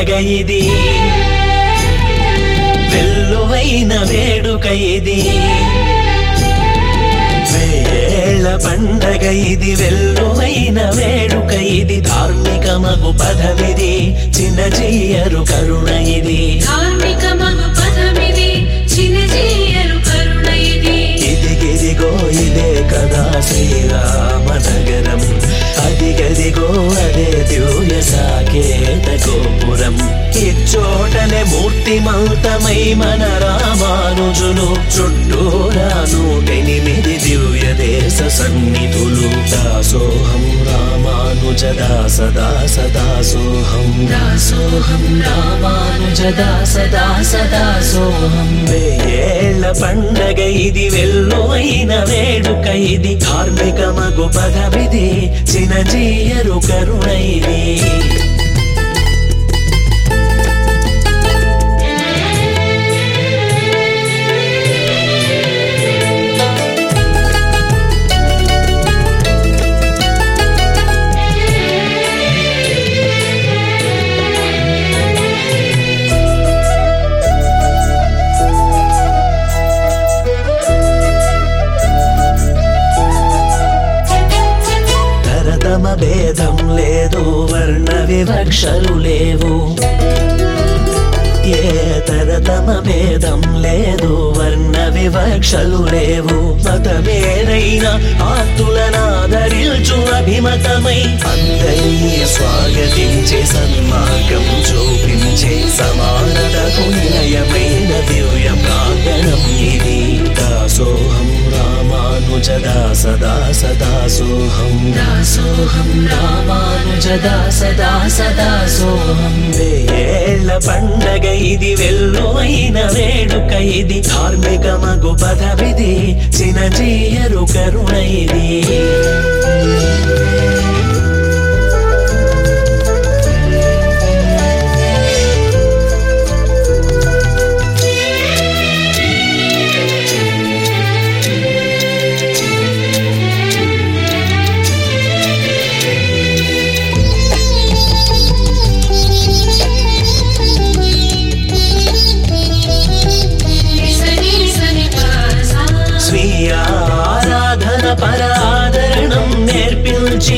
పండగ ఇది వెల్లువైన వేడుక ఇది వేళ పండగ ఇది వెల్లువైన వేడుక ఇది ధార్మిక మగు పదవిది చిన్న చెయ్యరు కరుణ ఇది ధార్మిక మగు పదమిది చిన్నజీయరు కరుణ ఇది ఇదిగిదిగో ఇదే కదా శ్రీరామ నగరం అదిగదిగో అదే దివ్య సాకేత గోపురం ఇచ్చోటనే మూర్తిమంతమై మన రామానుజులు చుట్టూరా నూటెనిమిది దివ్య దేశ సన్నిధులు దాసోహం రామానుజ దాస దాస దాసోహం దాసోహం రామానుజ దాస దాస దాసోహం వేయేళ్ల పండగ ఇది వెల్లువైన వేడుక ఇది ధార్మిక మగు పదవిది చినజీయరు కరుణ ఇది తరతమ భేదం లేదు వర్ణ వివక్షలు లేవు ఏ తరతమ భేదం లేదు వర్ణ వివక్షలు లేవు మతమేదైనా ఆతులనాదరించు అభిమతమై అందరినీ స్వాగతించే సన్మార్గం చూపించే సమానతకు నిలయమైన దివ్య ప్రాంగణం ఇది దాసోహం రామానుజ దాస దాస దాసోహం దాసోహం రామానుజ దాస దాస దాసోహం వేయేళ్ల పండగ ఇది వెల్లువైన వేడుక ఇది ధార్మిక మగు పదవిది చినజీయరు కరుణ ఇది నిసని సని పాసా స్వీయ ఆరాధన పరాదరణం నేర్పించి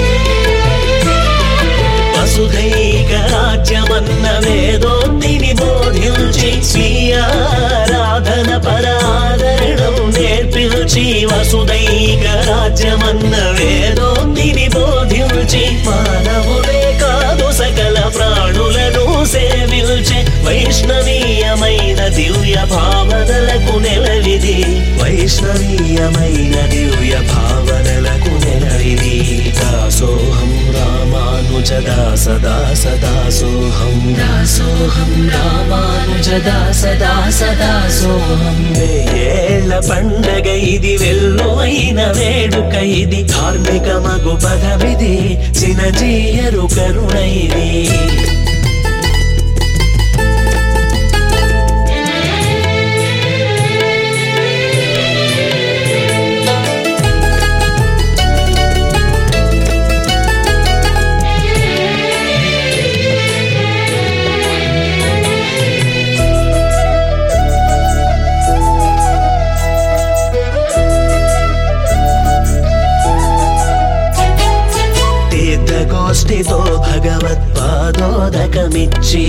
వసుధైక రాజ్యమన్న వేదోక్తిని బోధించి స్వీయ ఆరాధన పరాదరణం నేర్పించి వసుధైక రాజ్యమన్న వేదోక్తిని బోధించి మానవులే కాదు సకల ప్రాణులను సేవించే వైష్ణవీయమైన దివ్య భావనలకు నెలవిది వైష్ణవీయమైన దివ్య భావనలకు నెలవిది దాసోహం రామానుజ దాస దాస దాసోహం దాసోహం రామానుజ దాస దాస దాసోహం వేయేళ్ల పండగ ఇది వెల్లువైన వేడుక ఇది ధార్మిక మగు పదవిది చినజీయరు కరుణ ఇది తీర్థగోష్ఠితో భగవత్పాదోదకమిచ్చి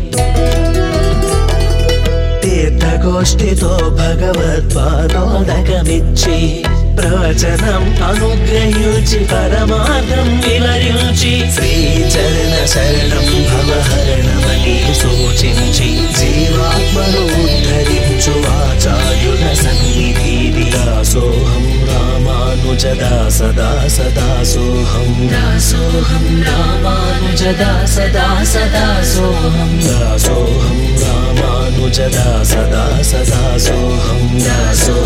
తీర్థగోష్ఠితో భగవత్పాదోదకమిచ్చి ప్రవచనం అనుగ్రహించి పరమార్థం వివరించి శ్రీచరణ శరణం భవహరణమని సూచించి జీవాత్మను ఉద్ధరించు ఆచార్యుల సన్నిధి దాసోహం రామానుజ దాస దాస దాసోహం దాసోహం రామానుజ దాస దాస దాసోహం దాసోహం రామానుజ దాస దాస దాసోహం దాసోహం